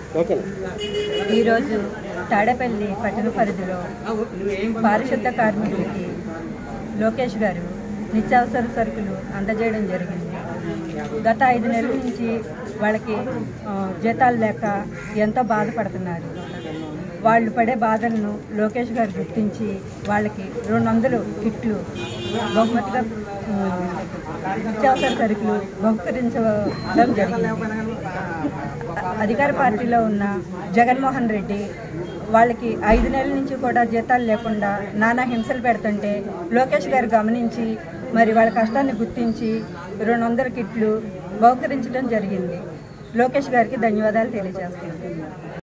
ఈరోజు తాడేపల్లి పట్టణ పరిధిలో పారిశుద్ధ కార్మికులకి లోకేష్ గారు నిత్యావసర సరుకులు అందజేయడం జరిగింది గత ఐదు నెలల నుంచి వాళ్ళకి ఆ, జీతాలు లేక ఎంతో బాధపడుతున్నారు వాళ్ళు పడే బాధలను లోకేష్ గారు గుర్తించి వాళ్ళకి రెండు వందలు కిట్లు బహుమతిగా ఆ, నిత్యావసర సరుకులు బహుకరించడం జరిగింది అధికార పార్టీలో ఉన్న జగన్మోహన్ రెడ్డి వాళ్ళకి ఐదు నెలల నుంచి కూడా జీతాలు లేకుండా నానా హింసలు పెడుతుంటే లోకేష్ గారు గమనించి మరి వాళ్ళ కష్టాన్ని గుర్తించి రెండు వందల కిట్లు బహుకరించడం జరిగింది లోకేష్ గారికి ధన్యవాదాలు తెలియజేస్తున్నాను